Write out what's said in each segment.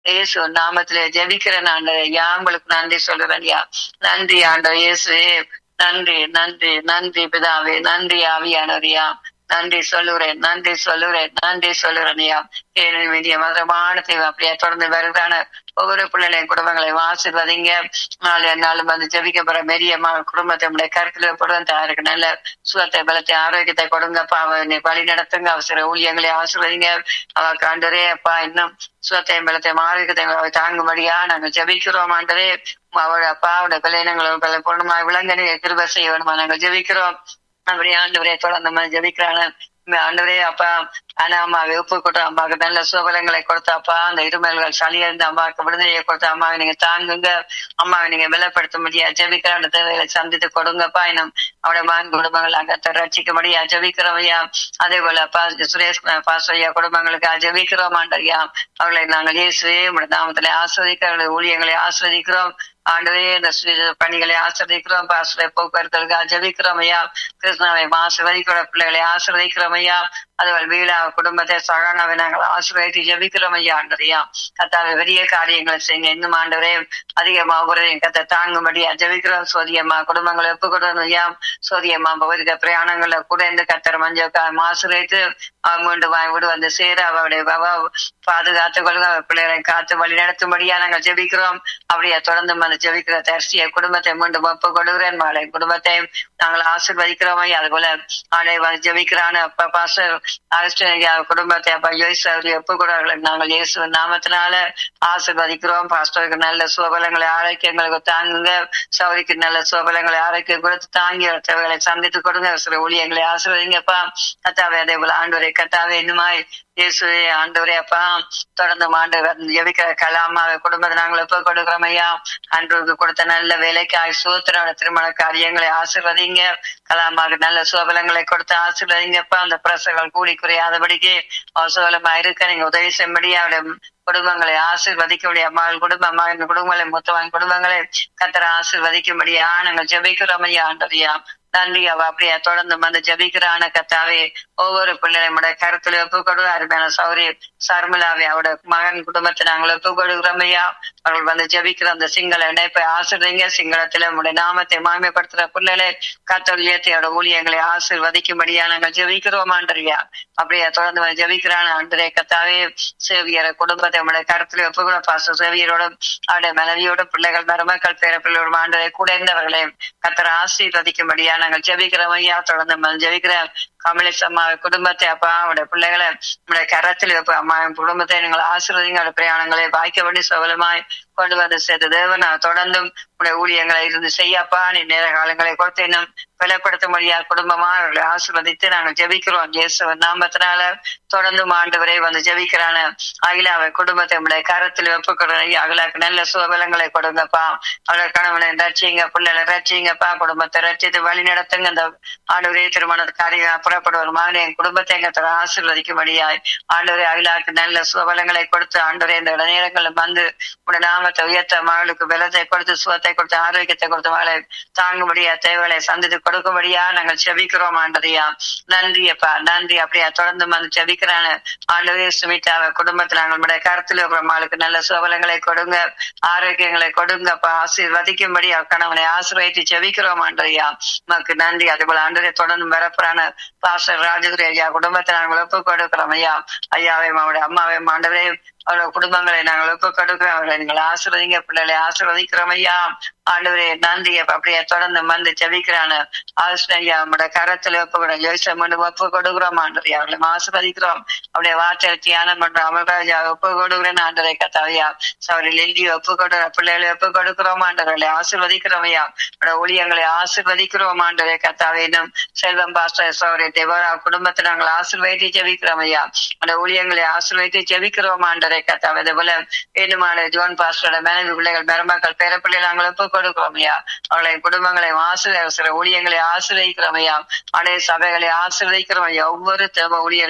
இயேசு நாமத்திலே ஜெபிக்கிறேன் ஆண்டவரே யா உங்களுக்கு நன்றி சொல்லுறேன் யா நன்றி ஆண்டவர் இயேசுவே நன்றி நன்றி நன்றி பிதாவே நன்றி ஆவியானவரியா நன்றி சொல்லுறேன் நன்றி சொல்லுறேன் நன்றி சொல்லுறேன் ஐயா ஏழு மீதிய மதமான தேவை அப்படியே தொடர்ந்து வருகிறான ஒவ்வொரு பிள்ளைகளையும் குடும்பங்களையும் ஆசிர்வதிங்க நாலு நாளும் வந்து ஜெபிக்கப்படுற பெரிய ம- குடும்பத்தை உடைய கருத்துல போடுவேன் தாருக்கு நல்ல சுகத்தை பலத்தை ஆரோக்கியத்தை கொடுங்கப்பா அவனை வழி நடத்துங்க அவசர ஊழியங்களை ஆசிர்வதிங்க அவ காண்டரே அப்பா இன்னும் சுகத்தையும் பலத்தையும் ஆரோக்கியத்தை அவ தாங்கும்படியா நாங்க ஜெபிக்கிறோம் ஆண்டரே அவரோட அப்பா அவருடைய பிள்ளைங்களும் பல பொண்ணுமா விலங்க நீங்க கிருப செய்ய வேணுமா நாங்க ஜெபிக்கிறோம் அப்படியே ஆண்டவரே தொடர்ந்து நம்ம ஜெபிக்கிறாங்க ஆண்டவரே அப்பா ஆனா அம்மாவை ஒப்பு கொடுத்த அம்மாவுக்கு நல்ல சுபலங்களை கொடுத்தாப்பா அந்த இருமல்கள் சளியா இருந்த அம்மாவுக்கு விடுதலையை கொடுத்த அம்மாவை நீங்க தாங்குங்க அம்மாவை நீங்க பலப்படுத்த முடியா ஜெபிக்கிற அந்த தேவைகளை சந்தித்து கொடுங்கப்பா இன்னும் அவருடைய மகன் குடும்பங்கள் அங்கத்தை ரட்சிக்க முடியா ஜெபிக்கிறோம் ஐயா அதே போல அப்பா சுரேஷ் பாஸ் ஐயா குடும்பங்களுக்கு ஜெபிக்கிறோம் ஆண்டரியா அவர்களை நாங்கள் இயேசுவே உடைய நாமத்திலே ஆஸ்வதிக்க அவருடைய ஊழியங்களை ஆஸ்வதிக்கிறோம் ஆண்டவே இந்த சுவிசேஷ பணிகளை ஆசிர்வதிக்கிறோம் பாசுரை போக்குவரத்துகளுக்கு ஜெபிக்கிறோம் ஐயா கிருஷ்ணாவை ஆசிர்வதிக்கிற பிள்ளைகளை ஆசிர்வதிக்கிறோம் ஐயா அதுவல் வீழா குடும்பத்தை சகானாவை நாங்கள் ஆசிர்வதித்து ஜெபிக்கிறோம் ஐயா ஆண்டரையா கத்தாவை பெரிய காரியங்களை செய்யுங்க இன்னும் ஆண்டவரே அதிகமா உரையும் கத்தை தாங்கும்படியா ஜெபிக்கிறோம் சோதியம்மா குடும்பங்களை ஒப்பு கொடுக்கணும் ஐயா சோதியம்மா பகுதிக்க பிரயாணங்கள்ல கூட இருந்து கத்தர் மஞ்சள் ஆசிர்வதித்து மீண்டும் வாய் விடு வந்து சேர அவருடைய அவ- பாதுகாத்து கொள்ளுங்க அவர் பிள்ளைகளை காத்து வழி நடத்தும்படியா நாங்கள் ஜெபிக்கிறோம் அப்படியே தொடர்ந்து அந்த ஜெபிக்கிற தரிசிய குடும்பத்தை மீண்டும் ஒப்பு கொடுக்கிறேன் மகளை குடும்பத்தை நாங்கள் ஆசிர்வதிக்கிறோம் ஐயா அது போல ஆடை ஜெபிக்கிறான அப்பா பாச ஆஸ்திரேலியா குடும்பத்தை அப்பா யோசிச்சு அவரை ஒப்பு கொடுக்கிறார்கள் நாங்கள் இயேசு நாமத்தினால ஆசிர்வதிக்கிறோம் பாஸ்டருக்கு நல்ல சுபலங்களை ஆரோக்கியங்களுக்கு தாங்குங்க சௌரிக்கு நல்ல சுபலங்களை ஆரோக்கியம் கொடுத்து தாங்கி அவர் தேவைகளை சந்தித்து கொடுங்க சில ஊழியங்களை ஆசிர்வதிங்கப்பா கத்தாவே அதே போல ஆண்டவரை கத்தாவே இன்னுமாய் இயேசுவே ஆண்டவரே அப்பா தொடர்ந்து ஆண்டவர் ஜெபிக்கிற கலாமாவை குடும்பத்தை நாங்கள் ஒப்பு கொடுக்கிறோம் ஐயா அன்றுக்கு கொடுத்த நல்ல வேலைக்கு சூத்திரோட திருமண காரியங்களை ஆசிர்வதிங்க கலாமாவுக்கு நல்ல சுபலங்களை கொடுத்து ஆசிர்வதிங்கப்பா அந்த பிரசங்கள் கூடி குறையாதபடிக்கு அவசரமா இருக்க நீங்க உதவி செய்யும்படி அவருடைய குடும்பங்களை ஆசிர்வதிக்கக்கூடிய அம்மாள் குடும்பம் மகன் குடும்பங்களை மூத்தவன் குடும்பங்களை கத்தர ஆசிர்வதிக்கும்படியா நாங்கள் ஜெபிக்கிறோம் ஐயா ஆண்டவரியா நன்றி அவ அப்படியே தொடர்ந்து வந்து ஜபிக்கிறான கத்தாவே ஒவ்வொரு பிள்ளைகளுடைய கருத்துல ஒப்பு கொடு அருமையான சௌரி சர்மிளாவே அவரோட மகன் குடும்பத்தை நாங்கள் ஒப்பு கொடுக்கிறோம் ஐயா அவர்கள் வந்து ஜபிக்கிற அந்த சிங்கள இணைப்பை ஆசிர்வதிங்க சிங்களத்துல உடைய நாமத்தை மாமியப்படுத்துற பிள்ளைகளை கத்தொழியத்தையோட ஊழியங்களை ஆசிர்வதிக்கும்படியா நாங்கள் ஜெபிக்கிறோம் ஆண்டரியா அப்படியே தொடர்ந்து வந்து ஜெபிக்கிறான் ஆண்டரே கத்தாவே சேவியர குடும்பத்தை உடைய கருத்துல ஒப்புக்கொள்ள பாச சேவியரோட அவருடைய மனைவியோட பிள்ளைகள் மருமக்கள் பேர பிள்ளையோட ஆண்டரை கூட இருந்தவர்களை கத்தர ஆசீர்வதிக்கும்படியா நாங்கள் ஜெபிக்கிறோம் ஐயா தொடர்ந்து நம்ம ஜெபிக்கிற கமலேஷ் அம்மா குடும்பத்தை அப்பா அவருடைய பிள்ளைகளை நம்முடைய கரத்தில் வைப்ப அம்மா குடும்பத்தை நீங்கள் ஆசீர்வதிங்க அவருடைய பிரயாணங்களை வாய்க்கப்படி சபலமாய் கொண்டு வந்து சேர்த்து தேவன் நான் தொடர்ந்தும் உடைய ஊழியங்களை இருந்து செய்யப்பா நீ நேர காலங்களை கொடுத்து இன்னும் பலப்படுத்த முடியாத குடும்பமா அவர்களை ஆசீர்வதித்து நாங்கள் ஜெபிக்கிறோம் இயேசுவன் நாமத்தினால தொடர்ந்தும் ஆண்டவரை வந்து ஜெபிக்கிறான அகிலாவை குடும்பத்தை உடைய கரத்தில் ஒப்புக்கிற அகிலாக்கு நல்ல சுபலங்களை கொடுங்கப்பா அவளை கணவனை ரட்சிங்க பிள்ளைகளை ரட்சிங்கப்பா குடும்பத்தை ரட்சித்து வழி நடத்துங்க இந்த ஆண்டவரே திருமண காரியம் புறப்படுவர் மகனை என் குடும்பத்தை எங்க தர ஆசீர்வதிக்கும்படியாய் ஆண்டவரே அகிலாக்கு நல்ல சுபலங்களை கொடுத்து ஆண்டவரே இந்த நேரங்களில் வந்து உடைய நாமத்தை உயர்த்த மகளுக்கு பலத்தை கொடுத்து சுகத்தை கொடுத்து ஆரோக்கியத்தை கொடுத்து மகளை தாங்கும்படியா தேவைகளை சந்தித்து கொடுக்கும்படியா நாங்கள் செபிக்கிறோம் ஆண்டதையா நன்றி அப்பா நன்றி அப்படியா தொடர்ந்து வந்து செபிக்கிறான ஆண்டவரே சுமிதாவை குடும்பத்தில் நாங்களுடைய கருத்தில் இருக்கிற மகளுக்கு நல்ல சுபலங்களை கொடுங்க ஆரோக்கியங்களை கொடுங்கப்பா ஆசீர்வதிக்கும்படி கணவனை ஆசீர்வதித்து செபிக்கிறோம் ஆண்டதையா நமக்கு நன்றி அதுபோல ஆண்டவரே தொடர்ந்து வரப்புறான பாஸ்டர் ராஜகுரி ஐயா குடும்பத்தை நாங்கள் ஒப்பு கொடுக்கிறோம் ஐயா ஐயாவையும் அவருடைய அம்மாவையும் ஆண்டவரே அவரோட குடும்பங்களை நாங்கள் ஒப்பு கொடுக்கிறோம் அவர்களை நீங்கள் ஆசீர்வதிங்க பிள்ளைகளை ஆசீர்வதிக்கிறோம் ஐயா ஆண்டவரே நன்றி அப்ப அப்படியே தொடர்ந்து வந்து ஜெபிக்கிறான ஆசிரியா நம்முடைய கரத்துல ஒப்பு கூட ஜெயிச்ச மீண்டும் ஒப்பு கொடுக்கிறோம் ஆண்டவரே அவர்களை ஆசீர்வதிக்கிறோம் அப்படியே வார்த்தை தியானம் பண்ற அமர்ராஜா ஒப்பு கொடுக்கிறேன் ஆண்டரை கத்தாவையா சவரி லெல்லி ஒப்பு கொடுற பிள்ளைகளை ஒப்பு கொடுக்கிறோம் ஆண்டவர்களை ஆசீர்வதிக்கிறோம் ஐயா அவருடைய ஊழியங்களை ஆசீர்வதிக்கிறோம் ஆண்டரை கத்தாவே இன்னும் செல்வம் பாஸ்டர் சௌரி தேவரா குடும்பத்தை நாங்கள் ஆசீர்வதித்து ஜெபிக்கிறோம் ஐயா அந்த ஊழியங்களை ஆசீர்வதித்து ஜெபிக்கிறோம் ஆண்டரை கத்தாவே அதே போல வேணுமான ஜோன் பாஸ்டரோட மனைவி பிள்ளைகள் பெருமக்கள் பேர பிள்ளைகள் நாங்கள் ஒப்பு கொடுக்கிறோம் ஐயா அவர்களை குடும்பங்களை ஆசிரியர் சில ஊழியங்களை ஆசிரியக்கிறோம் ஐயா அடைய சபைகளை ஆசிரியக்கிறோம் ஐயா ஒவ்வொரு தேவ ஊழியர்களும்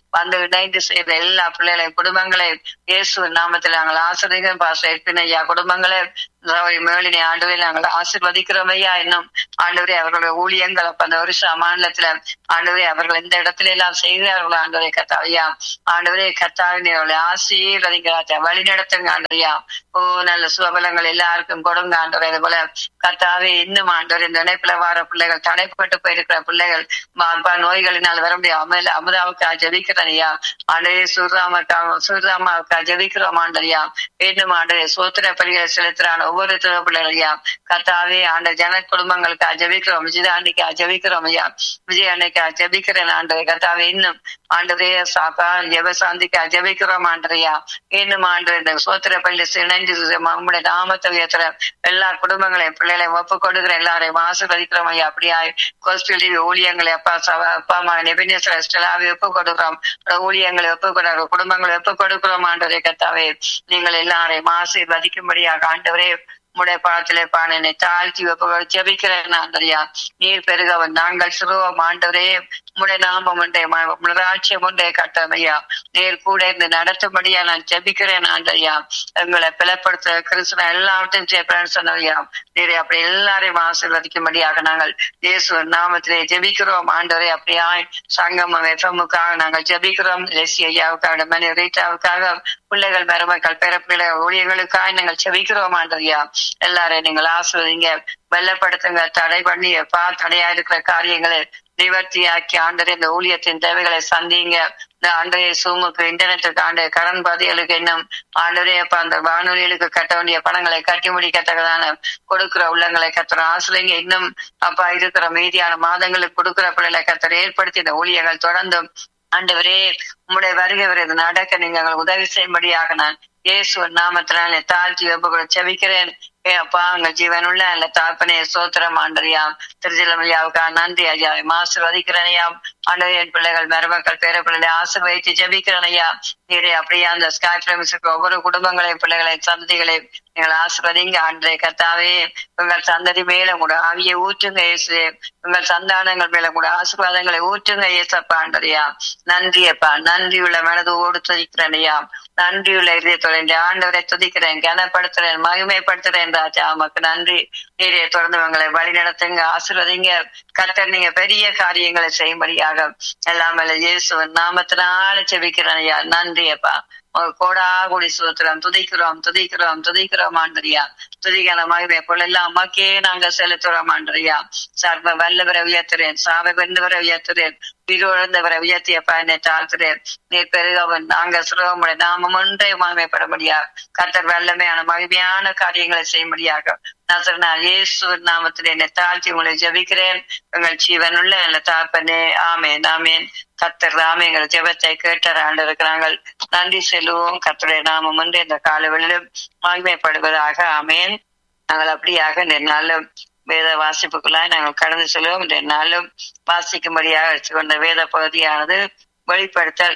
வந்து இணைந்து செய்த எல்லா பிள்ளைகளையும் குடும்பங்களையும் இயேசு நாமத்தில் நாங்கள் ஆசிரியர் பாச ஐயா குடும்பங்களை மேலினை ஆண்டுகளை நாங்கள் ஆசிர்வதிக்கிறோம் ஐயா இன்னும் ஆண்டவரே அவர்களுடைய ஊழியங்கள் அப்ப அந்த வருஷ மாநிலத்துல ஆண்டவரே அவர்கள் எந்த இடத்துல எல்லாம் செய்கிறார்களோ ஆண்டவரே கத்தாவையா ஆண்டவரே கத்தாவினை ஆசீர்வதிக்கிறாச்சா வழி நடத்துங்க ஆண்டவையா ஓ நல்ல சுபலங்கள் எல்லாருக்கும் கொடுங்க ஆண்டவரே இது போல கத்தாவே இன்னும் ஆண்டவர் இந்த இணைப்புல வார பிள்ளைகள் தடைப்பட்டு போயிருக்கிற பிள்ளைகள் நோய்களினால் வர முடியாது அமல அமுதாவுக்கா ஜெபிக்கிறேன் ஐயா ஆண்டவரே சுர்ராமக்கா சுர்ராமாவுக்கா ஜெபிக்கிறோம் ஆண்டரியா இன்னும் ஆண்டவரே சோத்திர பலிகளை செலுத்துறான ஒவ்வொரு பிள்ளைகளையா கத்தாவே ஆண்ட ஜன குடும்பங்களுக்கா ஜெபிக்கிறோம் விஜயாண்டிக்கா ஜெபிக்கிறோம் ஐயா விஜய் அன்னைக்கா ஜெபிக்கிறேன் ஆண்டவரே கத்தாவே இன்னும் ஆண்டவரே சாக்கா ஜெபசாந்திக்கா ஜெபிக்கிறோம் ஆண்டரையா இன்னும் ஆண்டு இந்த சோத்திர பள்ளி இணைஞ்சு நம்முடைய நாமத்தை உயர்த்துற எல்லா குடும்பங்களையும் பிள்ளைகளையும் ஒப்பு கொடுக்குற எல்லாரையும் ஆசிர்வதிக்கிறோம் ஐயா அப்படியா கோஸ்டல் டிவி ஊழியங்களை அப்பா அப்பா அம்மா நெபினேஸ்வர ஸ்டெலாவை ஒப்பு கொடுக்குறோம் ஊழியங்களை ஒப்பு கொடுக்குறோம் குடும்பங்களை ஒப்பு கொடுக்கிறோம் ஆண்டவரே கத்தாவே நீங்கள் எல்லாரையும் ஆசீர்வதிக்கும்படியாக ஆண்டவரே உடைய பாதத்திலே பானனை தாழ்த்தி வெப்ப ஜபிக்கிறேன் ஆண்டரியா நீர் பெருகவன் நாங்கள் சிறுவம் ஆண்டவரே உடைய நாமம் ஒன்றே ராட்சியம் ஒன்றே கட்டமையா நீர் கூட இருந்து நடத்தும்படியா நான் ஜபிக்கிறேன் ஆண்டரியா எங்களை பிளப்படுத்த கிறிஸ்தவ எல்லாவற்றையும் செய்யப்பேன்னு சொன்னவையா நீரை அப்படி எல்லாரையும் ஆசீர்வதிக்கும்படியாக நாங்கள் இயேசு நாமத்திலே ஜெபிக்கிறோம் ஆண்டவரே அப்படியா சங்கமம் எஃப்எம்முக்காக நாங்கள் ஜெபிக்கிறோம் லெசி ஐயாவுக்காக மணி ரீட்டாவுக்காக பிள்ளைகள் மருமக்கள் பிறப்பிள்ளை ஊழியர்களுக்காக நாங்கள் செபிக்கிறோம் ஆண்டரியா எல்லாரையும் நீங்கள் ஆசிர்வதிங்க வெள்ளப்படுத்துங்க தடை பண்ணி பா தடையா இருக்கிற காரியங்களை நிவர்த்தியாக்கி ஆண்டரே இந்த ஊழியத்தின் தேவைகளை சந்திங்க இந்த ஆண்டரே சூமுக்கு இன்டர்நெட்டுக்கு ஆண்டு கடன் பதிகளுக்கு இன்னும் ஆண்டரே அப்ப அந்த வானொலிகளுக்கு கட்ட வேண்டிய பணங்களை கட்டி முடிக்கத்தக்கதான கொடுக்கிற உள்ளங்களை கத்துற ஆசிரியங்க இன்னும் அப்பா இருக்கிற மீதியான மாதங்களுக்கு கொடுக்கிற பிள்ளைகளை கத்தரை ஏற்படுத்தி இந்த ஊழியர்கள் தொடர்ந்தும் ஆண்டவரே உம்முடைய வருகை வருது நடக்க நீங்க உதவி செய்யும்படியாக நான் இயேசு நாமத்தினால தாழ்த்தி வெப்ப செவிக்கிறேன் ஏ அப்பா அங்க ஜீவனுள்ள அல்ல தாப்பனே சோத்திரம் ஆண்டறியாம் திருச்சிலமையாவுக்கா நன்றி ஐயா ஆசிர்வதிக்கிறனையாம் ஆண்டவர் என் பிள்ளைகள் மருமக்கள் பேர பிள்ளைகளை ஆசிர்வதித்து ஜெபிக்கிறனையா நீரே அப்படியே அந்த ஸ்காய் பிரமிஸுக்கு ஒவ்வொரு குடும்பங்களையும் பிள்ளைகளை சந்ததிகளையும் நீங்கள் ஆசிர்வதிங்க ஆண்டே கத்தாவே உங்கள் சந்ததி மேல கூட ஆவியை ஊற்றுங்க இயேசு உங்கள் சந்தானங்கள் மேல கூட ஆசீர்வாதங்களை ஊற்றுங்க இயேசப்பா ஆண்டறியா நன்றி அப்பா நன்றி உள்ள மனதோடு துதிக்கிறனையா நன்றியுள்ள இதயத்தோட இந்த ஆண்டவரை துதிக்கிறேன் கனப்படுத்துறேன் மகிமைப்படுத்துறேன் ராஜா உமக்கு நன்றி நீரே தொடர்ந்து உங்களை வழி நடத்துங்க ஆசிர்வதிங்க கத்தர் நீங்க பெரிய காரியங்களை செய்யும்படியாக எல்லாம் இயேசுவன் நாமத்தினால செபிக்கிறேன் ஐயா நன்றி அப்பா கோடா கூடி சூத்திரம் துதிக்கிறோம் துதிக்கிறோம் துதிக்கிறோம் ஆண்டரியா துதிக்கான மகிமை பொருளெல்லாம் அம்மாக்கே நாங்க செலுத்துறோம் ஆண்டரியா சர்வ வல்லவரை உயர்த்துறேன் சாவை வென்றவரை உயர்த்துறேன் பிறந்தவரை உயர்த்திய பயனை தாழ்த்துறேன் நீர் பெருகவன் நாங்க சுலகமுடைய நாமம் ஒன்றே மகிமைப்பட முடியாது கத்தர் வல்லமையான மகிமையான காரியங்களை செய்யும்படியாக நசரனால் இயேசு நாமத்தில் என்னை தாழ்த்தி உங்களை ஜபிக்கிறேன் உங்கள் ஜீவனுள்ள நல்ல தாப்பனே ஆமேன் ஆமேன் கத்தர் ராமே எங்கள் ஜெபத்தை கேட்டார் ஆண்டு இருக்கிறாங்கள் நன்றி செல்வோம் கத்தருடைய நாமம் வந்து இந்த காலவெளியிலும் மகிமைப்படுவதாக ஆமேன் நாங்கள் அப்படியாக இந்த நாளும் வேத வாசிப்புக்குள்ளாய் நாங்கள் கடந்து செல்வோம் இந்த நாளும் வாசிக்கும்படியாக வச்சுக்கொண்ட வேத பகுதியானது வெளிப்படுத்தல்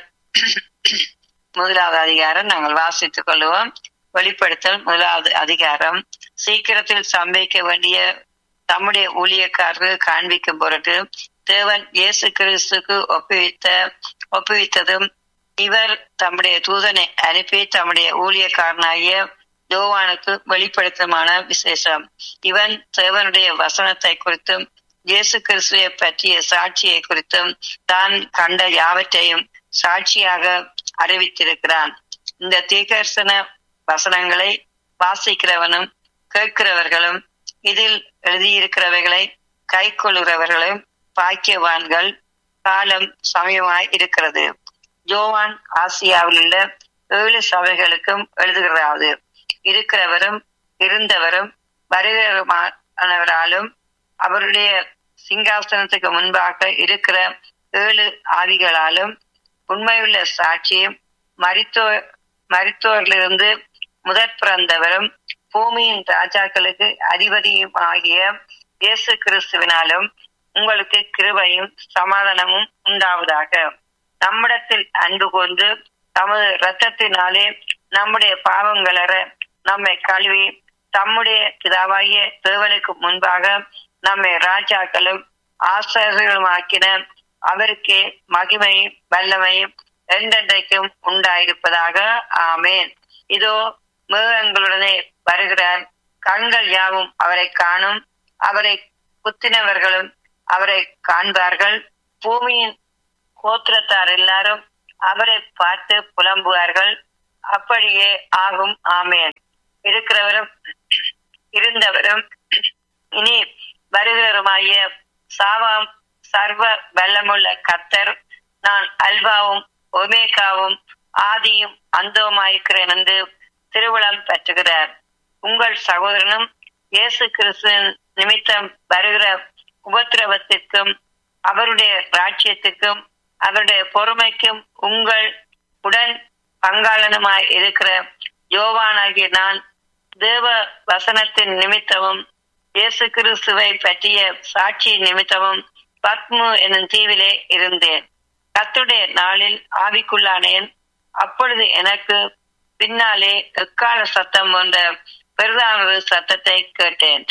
முதலாவது அதிகாரம் நாங்கள் வாசித்துக் கொள்வோம் வெளிப்படுத்தல் முதலாவது அதிகாரம் சீக்கிரத்தில் சம்பவிக்க வேண்டிய தம்முடைய ஊழியக்காரர்கள் காண்பிக்கும் பொருட்டு தேவன் இயேசு கிறிஸ்துக்கு ஒப்புவித்த ஒப்புவித்ததும் இவர் தம்முடைய தூதனை அனுப்பி தம்முடைய ஊழியக்காரனாகிய யோவானுக்கு வெளிப்படுத்தமான விசேஷம் இவன் தேவனுடைய வசனத்தை குறித்தும் இயேசு கிறிஸ்துவை பற்றிய சாட்சியை குறித்தும் தான் கண்ட யாவற்றையும் சாட்சியாக அறிவித்திருக்கிறான் இந்த தீகர்சன வசனங்களை வாசிக்கிறவனும் கேட்கிறவர்களும் இதில் எழுதியிருக்கிறவைகளை கை கொள்கிறவர்களும் பாக்கியவான்கள் காலம் சமயமாய் இருக்கிறது ஜோவான் ஆசியாவில் உள்ள ஏழு சபைகளுக்கும் எழுதுகிறாவது இருக்கிறவரும் இருந்தவரும் வருகிறவராலும் அவருடைய சிங்காசனத்துக்கு முன்பாக இருக்கிற ஏழு ஆவிகளாலும் உண்மையுள்ள சாட்சியும் மரித்தோர் மரித்தோரிலிருந்து முதற் பிறந்தவரும் பூமியின் ராஜாக்களுக்கு அதிபதியும் ஆகிய இயேசு கிறிஸ்துவினாலும் உங்களுக்கு கிருபையும் சமாதானமும் உண்டாவதாக நம்மிடத்தில் அன்பு கொண்டு தமது இரத்தத்தினாலே நம்முடைய பாவங்களற நம்மை கழுவி தம்முடைய பிதாவாகிய தேவனுக்கு முன்பாக நம்மை ராஜாக்களும் ஆசிரியர்களுமாக்கின அவருக்கே மகிமையும் வல்லமையும் என்றென்றைக்கும் உண்டாயிருப்பதாக ஆமேன் இதோ மேகங்களுடனே வருகிறார் கண்கள் யாவும் அவரை காணும் அவரை குத்தினவர்களும் அவரை காண்பார்கள் பூமியின் கோத்திரத்தார் எல்லாரும் அவரை பார்த்து புலம்புவார்கள் அப்படியே ஆகும் ஆமேன் இருக்கிறவரும் இருந்தவரும் இனி வருகிறவருமாகிய சாவாம் சர்வ வல்லமுள்ள கத்தர் நான் அல்வாவும் ஒமேகாவும் ஆதியும் அந்தோமாயிருக்கிறேன் என்று திருவிழம் பெற்றுகிறார் உங்கள் சகோதரனும் இயேசு கிறிஸ்துவின் நிமித்தம் வருகிற உபத்திரவத்திற்கும் அவருடைய ராஜ்யத்துக்கும் அவருடைய பொறுமைக்கும் உங்கள் உடன் பங்காளனுமாய் இருக்கிற யோவானாகிய நான் தேவ வசனத்தின் நிமித்தமும் இயேசு கிறிஸ்துவை பற்றிய சாட்சி நிமித்தமும் பத்மு என்னும் தீவிலே இருந்தேன் கத்துடைய நாளில் ஆவிக்குள்ளானேன் அப்பொழுது எனக்கு பின்னாலே எக்கால சத்தம் போன்ற பெரிதான சத்தத்தை கேட்டேன்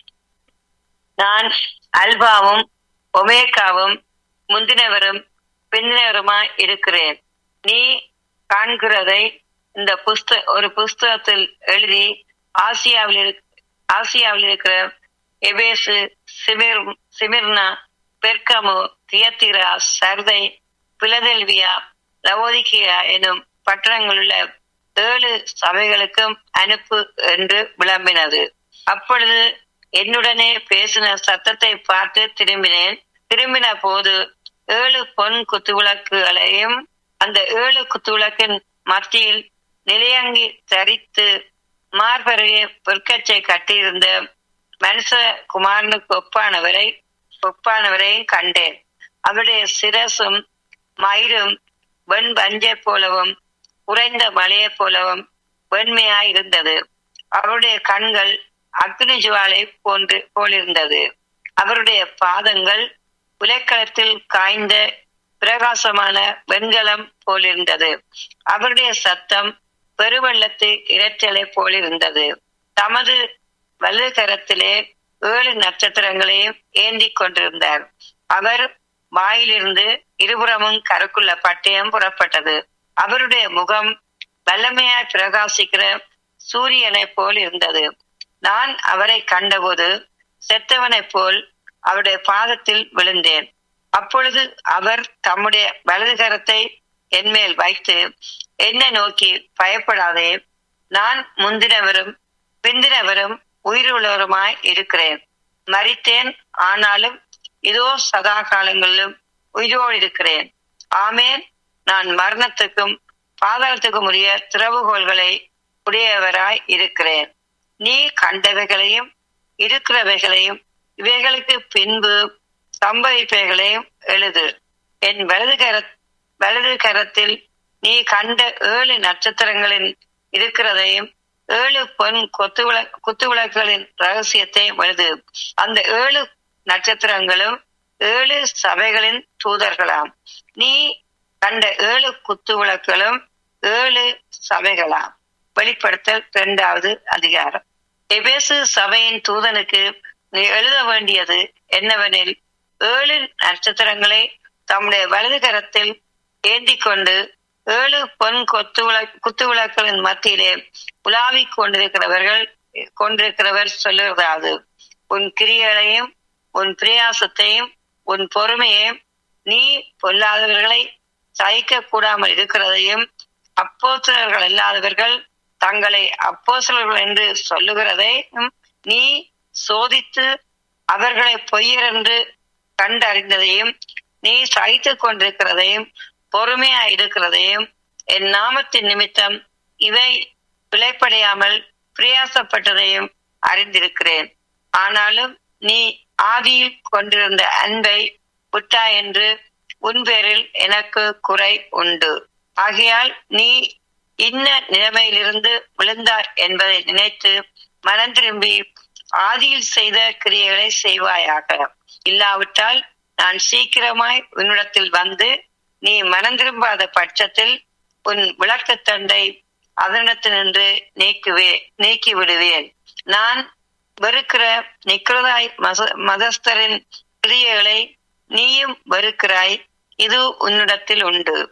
நான் அல்பாவும் ஒமேகாவும் முந்தினவரும் பிந்தினவருமாய் இருக்கிறேன் நீ காண்கிறதை இந்த புஸ்த ஒரு புஸ்தகத்தில் எழுதி ஆசியாவில் ஆசியாவில் இருக்கிற எபேசு சிமிர் சிமிர்னா பெர்கமு தியத்திரா சர்தை பிலதெல்வியா லவோதிகியா எனும் பட்டணங்களுள்ள ஏழு சபைகளுக்கும் அனுப்பு என்று விளம்பினது அப்பொழுது என்னுடனே பேசின சத்தத்தை பார்த்து திரும்பினேன் திரும்பின போது ஏழு பொன் குத்துவிளக்குகளையும் அந்த ஏழு குத்துவிளக்கின் மத்தியில் நிலையங்கி தரித்து மார்பருகே பொற்கச்சை கட்டியிருந்த மனுஷ குமாரனுக்கு ஒப்பானவரை ஒப்பானவரையும் கண்டேன் அவருடைய சிரசும் மயிரும் வெண் பஞ்சை போலவும் உறைந்த மலையை போலவும் வெண்மையாய் இருந்தது அவருடைய கண்கள் அக்னி ஜுவாலை போன்று போலிருந்தது அவருடைய பாதங்கள் உலக்களத்தில் காய்ந்த பிரகாசமான வெண்கலம் போலிருந்தது அவருடைய சத்தம் பெருவெள்ளத்து இரைச்சலை போலிருந்தது தமது வலது கரத்திலே ஏழு நட்சத்திரங்களையும் ஏந்தி கொண்டிருந்தார் அவர் வாயிலிருந்து இருபுறமும் கருக்குள்ள பட்டயம் புறப்பட்டது அவருடைய முகம் வல்லமையாய் பிரகாசிக்கிற சூரியனை போல் இருந்தது நான் அவரை கண்டபோது செத்தவனைப் போல் அவருடைய பாதத்தில் விழுந்தேன் அப்பொழுது அவர் தம்முடைய வலது கரத்தை என்மேல் வைத்து என்னை நோக்கி பயப்படாதே நான் முந்தினவரும் பிந்தினவரும் உயிருள்ளவருமாய் இருக்கிறேன் மறித்தேன் ஆனாலும் இதோ சதா காலங்களிலும் உயிரோடு இருக்கிறேன் ஆமேன் நான் மரணத்துக்கும் பாதாளத்துக்கும் உரிய திறவுகோள்களை உடையவராய் இருக்கிறேன் நீ கண்டவைகளையும் இருக்கிறவைகளையும் இவைகளுக்கு பின்பு சம்பவிப்பவைகளையும் எழுது என் வலது கர வலது கரத்தில் நீ கண்ட ஏழு நட்சத்திரங்களின் இருக்கிறதையும் ஏழு பொன் கொத்துவிள குத்துவிளக்குகளின் ரகசியத்தை எழுது அந்த ஏழு நட்சத்திரங்களும் ஏழு சபைகளின் தூதர்களாம் நீ கண்ட ஏழு குத்து விளக்குகளும் ஏழு சபைகளாம் வெளிப்படுத்தல் இரண்டாவது அதிகாரம் எபேசு சபையின் தூதனுக்கு நீ எழுத வேண்டியது என்னவெனில் ஏழு நட்சத்திரங்களை தம்முடைய வலது கரத்தில் ஏந்தி கொண்டு ஏழு பொன் கொத்து குத்து விளக்குகளின் மத்தியிலே உலாவிக் கொண்டிருக்கிறவர்கள் கொண்டிருக்கிறவர் சொல்லுவதாவது உன் கிரியைகளையும் உன் பிரயாசத்தையும் உன் பொறுமையையும் நீ பொல்லாதவர்களை சகிக்க கூடாமல் இருக்கிறதையும் அப்போசலர்கள் இல்லாதவர்கள் தங்களை அப்போசலர்கள் என்று சொல்லுகிறதையும் நீ சோதித்து அவர்களை பொய்யர் என்று கண்டறிந்ததையும் நீ சகித்துக் கொண்டிருக்கிறதையும் பொறுமையா இருக்கிறதையும் என் நாமத்தின் நிமித்தம் இவை பிழைப்படையாமல் பிரயாசப்பட்டதையும் அறிந்திருக்கிறேன் ஆனாலும் நீ ஆதியில் கொண்டிருந்த அன்பை விட்டா என்று உன் பேரில் எனக்கு குறை உண்டு ஆகையால் நீ இன்ன நிலைமையிலிருந்து விழுந்தார் என்பதை நினைத்து மனம் திரும்பி ஆதியில் செய்த கிரியைகளை செய்வாயாக இல்லாவிட்டால் நான் சீக்கிரமாய் உன்னிடத்தில் வந்து நீ மனம் திரும்பாத பட்சத்தில் உன் விளக்கத்தண்டை அதனிடத்தினின்று நீக்குவே நீக்கி விடுவேன் நான் வெறுக்கிற நிக்கிறதாய் மதஸ்தரின் கிரியைகளை நீயும் வெறுக்கிறாய் இது உன்னிடத்தில் உண்டு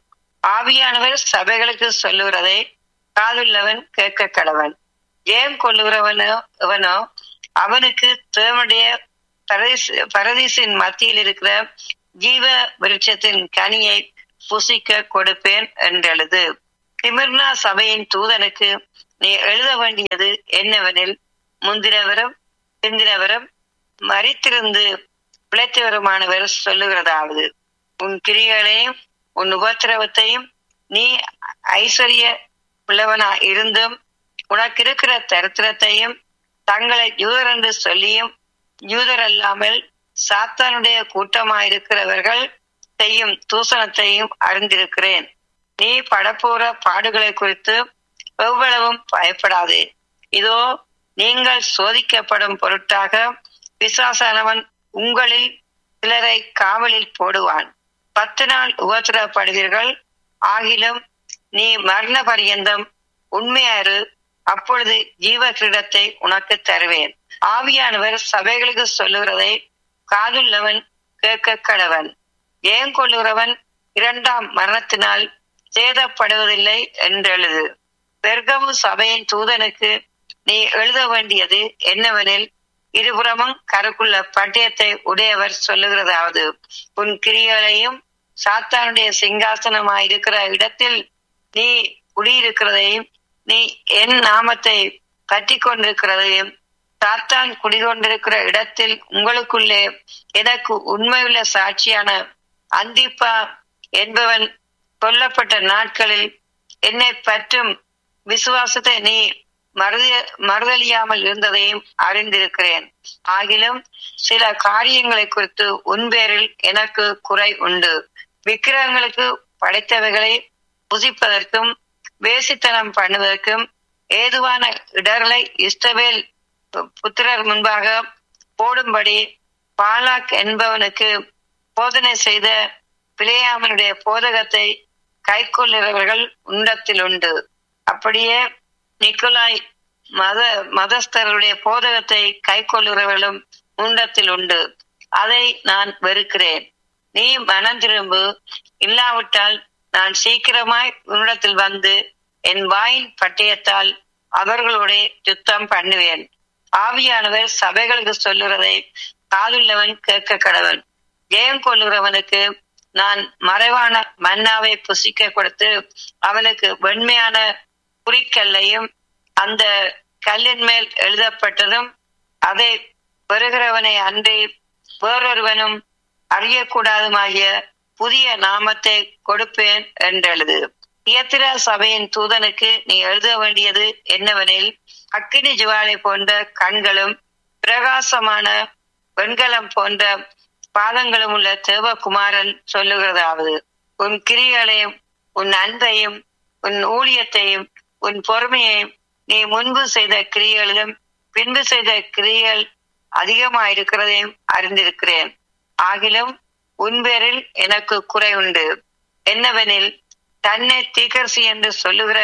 ஆவியானவர் சபைகளுக்கு சொல்லுகிறதை காதுள்ளவன் கேட்க கடவன் ஜெயம் கொள்ளுகிறவனோ அவனோ அவனுக்கு தேவனுடைய பரதீச- பரதீசின் மத்தியில் இருக்கிற ஜீவ விருட்சத்தின் கனியை புசிக்க கொடுப்பேன் என்றெழுது திமிர்னா சபையின் தூதனுக்கு நீ எழுத வேண்டியது என்னவெனில் முந்தினவரும் பிந்தினவரும் மறித்திருந்து பிழைத்தவருமானவர் சொல்லுகிறதாவது உன் கிரிகளையும் உன் உபத்திரவத்தையும் நீ ஐஸ்வர்ய உள்ளவனா இருந்தும் உனக்கு இருக்கிற தரித்திரத்தையும் தங்களை யூதர் என்று சொல்லியும் யூதர் அல்லாமல் சாத்தானுடைய கூட்டமாயிருக்கிறவர்கள் செய்யும் தூசணத்தையும் அறிந்திருக்கிறேன் நீ படப்போற பாடுகளை குறித்து எவ்வளவும் பயப்படாதே இதோ நீங்கள் சோதிக்கப்படும் பொருட்டாக பிசாசானவன் உங்களில் சிலரை காவலில் போடுவான் பத்து நாள் உபத்திரப்படுவீர்கள் ஆகிலும் நீ மரண பரியந்தம் உண்மையாரு அப்பொழுது ஜீவ கிரீடத்தை உனக்கு தருவேன் ஆவியானவர் சபைகளுக்கு சொல்லுகிறதை காதுள்ளவன் கேட்க கடவன் ஏன் கொள்ளுகிறவன் இரண்டாம் மரணத்தினால் சேதப்படுவதில்லை என்றெழுது பெர்கமு சபையின் தூதனுக்கு நீ எழுத வேண்டியது என்னவெனில் இருபுறமும் கருக்குள்ள பட்டயத்தை உடையவர் சொல்லுகிறதாவது உன் கிரியைகளையும் சாத்தானுடைய சிங்காசனமாய் இருக்கிற இடத்தில் நீ குடியிருக்கிறதையும் நீ என் நாமத்தை பற்றி கொண்டிருக்கிறதையும் சாத்தான் குடிகொண்டிருக்கிற இடத்தில் உங்களுக்குள்ளே எனக்கு உண்மையுள்ள சாட்சியான அந்திப்பா என்பவன் கொல்லப்பட்ட நாட்களில் என்னை பற்றும் விசுவாசத்தை நீ மறுத மறுதலியாமல் இருந்ததையும் அறிந்திருக்கிறேன் ஆகிலும் சில காரியங்களை குறித்து உன் பேரில் எனக்கு குறை உண்டு விக்கிரகங்களுக்கு படைத்தவைகளை புசிப்பதற்கும் வேசித்தனம் பண்ணுவதற்கும் ஏதுவான இடர்களை இஸ்ரவேல் புத்திரர் முன்பாக போடும்படி பாலாக் என்பவனுக்கு போதனை செய்த பிளேயாமனுடைய போதகத்தை கைக்கொள்ளுகிறவர்கள் உண்டத்தில் உண்டு அப்படியே நிக்கோலாய் மத மதஸ்தருடைய போதகத்தை கைக்கொள்ளுகிறவர்களும் உண்டத்தில் உண்டு அதை நான் வெறுக்கிறேன் நீ மனம் திரும்பு இல்லாவிட்டால் நான் சீக்கிரமாய் உன்னிடத்தில் வந்து என் வாயின் பட்டயத்தால் அவர்களோட யுத்தம் பண்ணுவேன் ஆவியானவர் சபைகளுக்கு சொல்லுறதை காதுள்ளவன் கேட்க கடவன் ஜெயம் கொள்ளுகிறவனுக்கு நான் மறைவான மன்னாவை புசிக்க கொடுத்து அவனுக்கு வெண்மையான குறிக்கல்லையும் அந்த கல்லின் மேல் எழுதப்பட்டதும் அதை பெறுகிறவனை அன்றி வேறொருவனும் அறியக்கூடாதுமாகிய புதிய நாமத்தை கொடுப்பேன் என்றெழுது தியத்திரா சபையின் தூதனுக்கு நீ எழுத வேண்டியது என்னவெனில் அக்கினி ஜுவாலை போன்ற கண்களும் பிரகாசமான வெண்கலம் போன்ற பாதங்களும் உள்ள தேவகுமாரன் சொல்லுகிறதாவது உன் கிரிகளையும் உன் அன்பையும் உன் ஊழியத்தையும் உன் பொறுமையையும் நீ முன்பு செய்த கிரிகளிலும் பின்பு செய்த கிரிகள் அதிகமாயிருக்கிறதையும் அறிந்திருக்கிறேன் ஆகிலும் உன் பேரில் எனக்கு குறை உண்டு என்னவெனில் தன்னை தீக்கரசி என்று சொல்லுகிற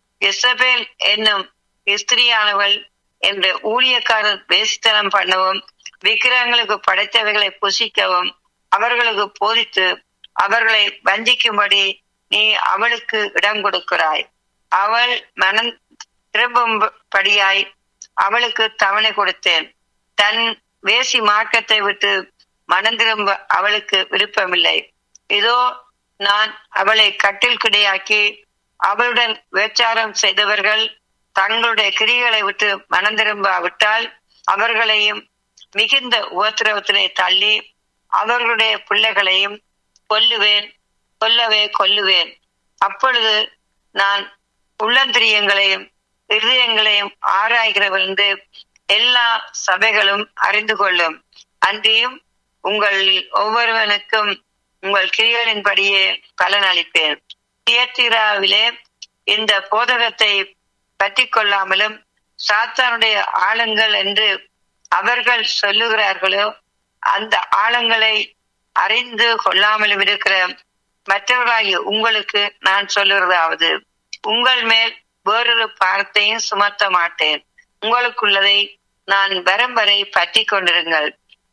இசபேல் என்னும் ஸ்திரியானவள் என்று ஊழியக்காரர் வேசித்தனம் பண்ணவும் விக்கிரகங்களுக்கு படைத்தவைகளை புசிக்கவும் அவர்களுக்கு போதித்து அவர்களை வஞ்சிக்கும்படி நீ அவளுக்கு இடம் கொடுக்கிறாய் அவள் மனம் திரும்பும்படியாய் அவளுக்கு தவணை கொடுத்தேன் தன் வேசி மார்க்கத்தை விட்டு மனம் திரும்ப அவளுக்கு விருப்பமில்லை இதோ நான் அவளை கட்டில் கிடையாக்கி அவளுடன் வேச்சாரம் செய்தவர்கள் தங்களுடைய கிரிகளை விட்டு மனம் திரும்பாவிட்டால் அவர்களையும் மிகுந்த உபத்திரவத்திலே தள்ளி அவர்களுடைய பிள்ளைகளையும் கொல்லுவேன் கொல்லவே கொல்லுவேன் அப்பொழுது நான் உள்ளந்திரியங்களையும் இருதயங்களையும் ஆராய்கிறவர் என்று எல்லா சபைகளும் அறிந்து கொள்ளும் அன்றியும் உங்கள் ஒவ்வொருவனுக்கும் உங்கள் கிரிகளின்படியே பலன் அளிப்பேன் தியத்திராவிலே இந்த போதகத்தை பற்றி கொள்ளாமலும் சாத்தானுடைய ஆழங்கள் என்று அவர்கள் சொல்லுகிறார்களோ அந்த ஆழங்களை அறிந்து கொள்ளாமலும் இருக்கிற மற்றவர்களாகிய உங்களுக்கு நான் சொல்லுறதாவது உங்கள் மேல் வேறொரு பாரத்தையும் சுமத்த மாட்டேன் உங்களுக்குள்ளதை நான் வரும் வரை பற்றி கொண்டிருங்கள்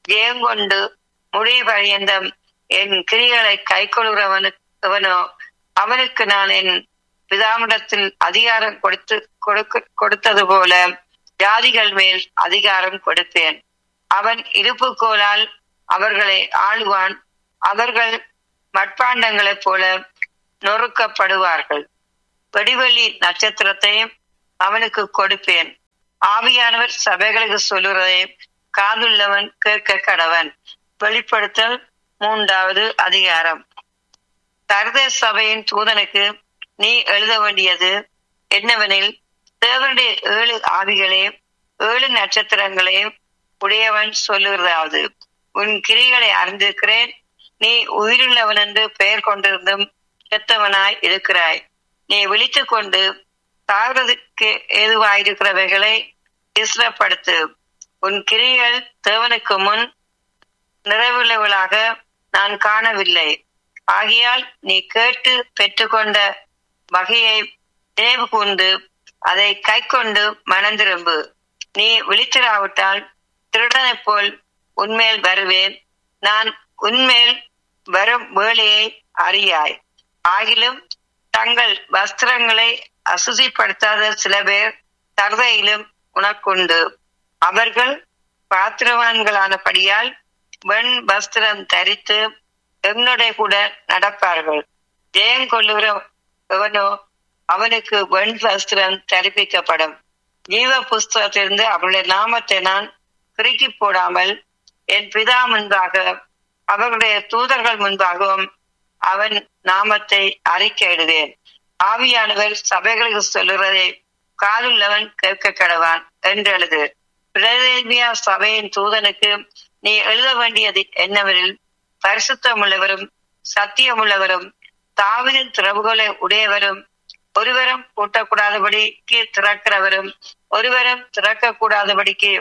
ஜெயங்கொண்டு முடிவு பரியந்தம் என் கிரிகளை கை கொள்கிறவனுவனோ அவனுக்கு நான் என் பிதாமிடத்தில் அதிகாரம் கொடுத்து கொடுக்க கொடுத்தது போல ஜாதிகள் மேல் அதிகாரம் கொடுப்பேன் அவன் இருப்புக்கோலால் அவர்களை ஆளுவான் அவர்கள் மட்பாண்டங்களைப் போல நொறுக்கப்படுவார்கள் வெடிவெளி நட்சத்திரத்தையும் அவனுக்கு கொடுப்பேன் ஆவியானவர் சபைகளுக்கு சொல்லுறதை காதுள்ளவன் கேட்க கடவன் வெளிப்படுத்தல் மூன்றாவது அதிகாரம் சர்த சபையின் தூதனுக்கு நீ எழுத வேண்டியது என்னவெனில் தேவனுடைய ஏழு ஆவிகளே ஏழு நட்சத்திரங்களே உடையவன் சொல்லுகிறதாவது உன் கிரிகளை அறிந்திருக்கிறேன் நீ உயிருள்ளவன் என்று பெயர் கொண்டிருந்தும் செத்தவனாய் இருக்கிறாய் நீ விழித்துக் கொண்டு சாகிறதுக்கு ஏதுவாயிருக்கிறவைகளை இஸ்ரப்படுத்து உன் கிரிகள் தேவனுக்கு முன் நிறைவுள்ளவளாக நான் காணவில்லை ஆகையால் நீ கேட்டு பெற்றுக்கொண்ட வகையை நினைவு கூர்ந்து அதை கை கொண்டு மனந்திரும்பு நீ விழித்திராவிட்டால் திருடனைப் போல் உன்மேல் வருவேன் நான் உன்மேல் வரும் வேலையை அறியாய் ஆகிலும் தங்கள் வஸ்திரங்களை அசுசிப்படுத்தாத சில பேர் தர்தையிலும் உனக்குண்டு அவர்கள் பாத்திரவான்களானபடியால் வெண் வஸ்திரம் தரித்து எங்களுடைய கூட நடப்பார்கள் ஜெயம் கொள்ளுகிற எவனோ அவனுக்கு வெண் வஸ்திரம் தரிப்பிக்கப்படும் ஜீவ புஸ்தகத்திலிருந்து அவருடைய நாமத்தை நான் கிறுக்கி போடாமல் என் பிதா முன்பாக அவர்களுடைய தூதர்கள் முன்பாகவும் அவன் நாமத்தை அறிக்கையிடுவேன் ஆவியானவர் சபைகளுக்கு சொல்லுறதை காலுள்ளவன் கேட்க கடவான் என்று எழுது பிரதேமியா சபையின் தூதனுக்கு நீ எழுத வேண்டியது என்னவெனில் பரிசுத்தமுள்ளவரும் சத்தியமுள்ளவரும் தாவிதின் திறவுகளை உடையவரும் ஒருவரும் பூட்டக்கூடாதபடிக்கு திறக்கிறவரும் ஒருவரும் திறக்க கூடாதபடிக்கு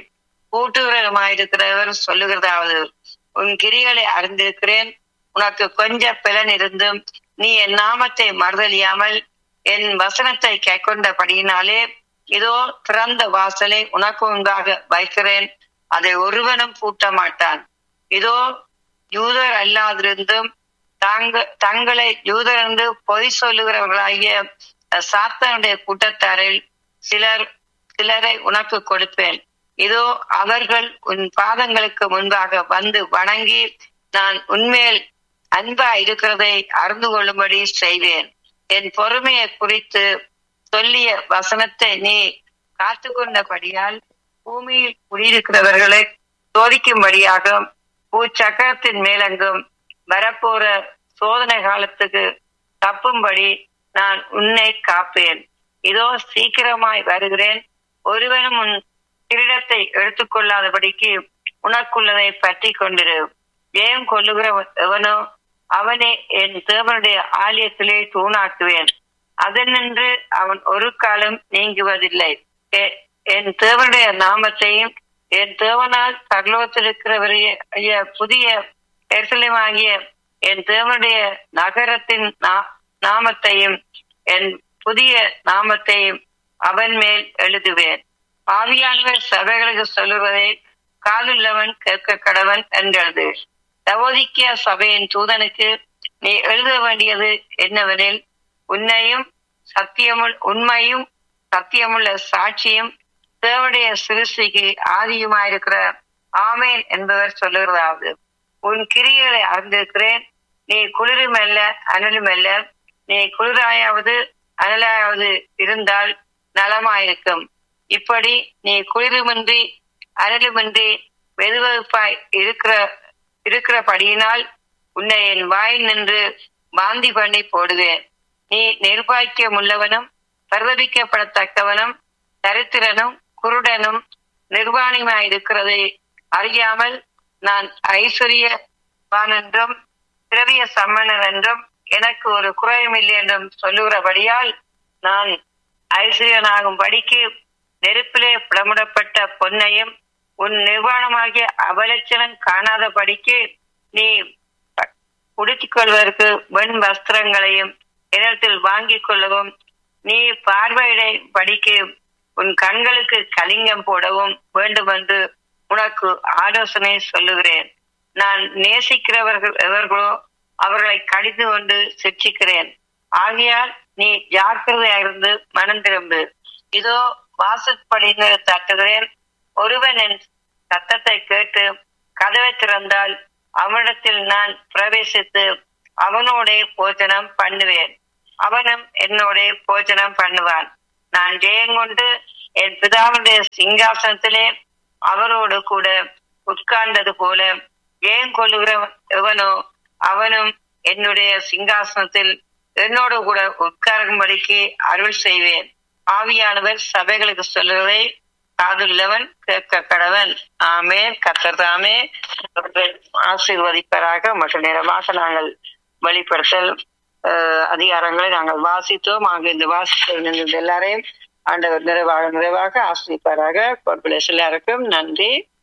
பூட்டுகிறவருமாயிருக்கிறவர் சொல்லுகிறதாவது உன் கிரிகளை அறிந்திருக்கிறேன் உனக்கு கொஞ்ச பலன் இருந்தும் நீ என் நாமத்தை மறுதலியாமல் என் வசனத்தை கைக்கொண்டபடியினாலே இதோ திறந்த வாசலை உனக்கு முன்பாக வைக்கிறேன் அதை ஒருவனும் பூட்ட மாட்டான் இதோ யூதர் அல்லாதிருந்தும் தாங்க தங்களை யூதர் என்று பொய் சொல்லுகிறவர்களாகிய சாத்தனுடைய கூட்டத்தாரில் சிலர் சிலரை உனக்கு கொடுப்பேன் இதோ அவர்கள் உன் பாதங்களுக்கு முன்பாக வந்து வணங்கி நான் உன்மேல் அன்பா இருக்கிறதை அறிந்து கொள்ளும்படி செய்வேன் என் பொறுமையை குறித்து சொல்லிய வசனத்தை நீ காத்து கொண்டபடியால் பூமியில் குடியிருக்கிறவர்களை சோதிக்கும்படியாக பூச்சக்கரத்தின் மேலெங்கும் வரப்போற சோதனை காலத்துக்கு தப்பும்படி நான் உன்னை காப்பேன் இதோ சீக்கிரமாய் வருகிறேன் ஒருவனும் உன் கிரீடத்தை எடுத்துக்கொள்ளாதபடிக்கு உனக்குள்ளதை பற்றி கொண்டிரு ஜெயம் கொள்ளுகிற எவனோ அவனே என் தேவனுடைய ஆலயத்திலே தூணாக்குவேன் அதனின்று அவன் ஒரு காலம் நீங்குவதில்லை என் தேவனுடைய நாமத்தையும் என் தேவனால் பரலோகத்திருக்கிறவரைய புதிய எருசலேமாகிய என் தேவனுடைய நகரத்தின் நாமத்தையும் என் புதிய நாமத்தையும் அவன் மேல் எழுதுவேன் ஆவியானவர் சபைகளுக்கு சொல்லுவதை காலுள்ளவன் கேட்க கடவன் என்றது தவோதிக்கிய சபையின் தூதனுக்கு நீ எழுத வேண்டியது என்னவெனில் உன்னையும் சத்தியமுள் உண்மையும் சத்தியமுள்ள சாட்சியும் தேவடைய சிறுசிக்கு ஆதியுமாயிருக்கிற ஆமேன் என்பவர் சொல்லுகிறதாவது உன் கிரிகளை அறிந்திருக்கிறேன் நீ குளிருமல்ல அனலுமல்ல நீ குளிராயாவது அனலாயாவது இருந்தால் நலமாயிருக்கும் இப்படி நீ குளிருமின்றி அனலுமின்றி வெதுவெதுப்பாய் இருக்கிற இருக்கிறபடியினால் உன்னை என் வாய் நின்று வாந்தி பண்ணி போடுவேன் நீ நிர்பாக்கியம் உள்ளவனும் பரிதபிக்கப்படத்தக்கவனும் தரித்திரனும் குருடனும் நிர்வாணியுமாய் இருக்கிறதை அறியாமல் நான் ஐஸ்வர்யவான் என்றும் திரவிய சம்மணன் என்றும் எனக்கு ஒரு குறையுமில்லை என்றும் சொல்லுகிறபடியால் நான் ஐஸ்வர்யனாகும் படிக்கு நெருப்பிலே புடமுடப்பட்ட பொன்னையும் உன் நிர்வாணமாகிய அவலட்சணம் காணாத படிக்கு நீ உடுத்திக் கொள்வதற்கு வெண் வஸ்திரங்களையும் இடத்தில் வாங்கிக் கொள்ளவும் நீ பார்வையிட படிக்கு உன் கண்களுக்கு கலிங்கம் போடவும் வேண்டும் என்று உனக்கு ஆலோசனை சொல்லுகிறேன் நான் நேசிக்கிறவர்கள் எவர்களோ அவர்களை கடிந்து கொண்டு சிக்ஷிக்கிறேன் ஆகையால் நீ ஜாக்கிரதையா இருந்து மனம் திரும்பு இதோ வாசற்படிந்து தட்டுகிறேன் ஒருவன் என் சத்தத்தை கேட்டு கதவை திறந்தால் அவனிடத்தில் நான் பிரவேசித்து அவனோட போஜனம் பண்ணுவேன் அவனும் என்னோட போஜனம் பண்ணுவான் நான் ஜெயங்கொண்டு என் பிதாவுடைய சிங்காசனத்திலே அவரோடு கூட உட்கார்ந்தது போல ஜெயம் கொள்ளுகிறவன் எவனோ அவனும் என்னுடைய சிங்காசனத்தில் என்னோடு கூட உட்காரும்படிக்கு அருள் செய்வேன் ஆவியானவர் சபைகளுக்கு சொல்லுவதை காதுள்ளவன் கேட்க கடவன் ஆமே கத்தர் தாமே ஆசீர்வதிப்பராக மற்றும் நேரமாக நாங்கள் வெளிப்படுத்தல் அஹ், அதிகாரங்களை நாங்கள் வாசித்தோம் ஆக இந்த வாசித்த எல்லாரையும் ஆண்டவர் நிறைவாக நிறைவாக ஆசிரிப்பாராக எல்லாருக்கும் நன்றி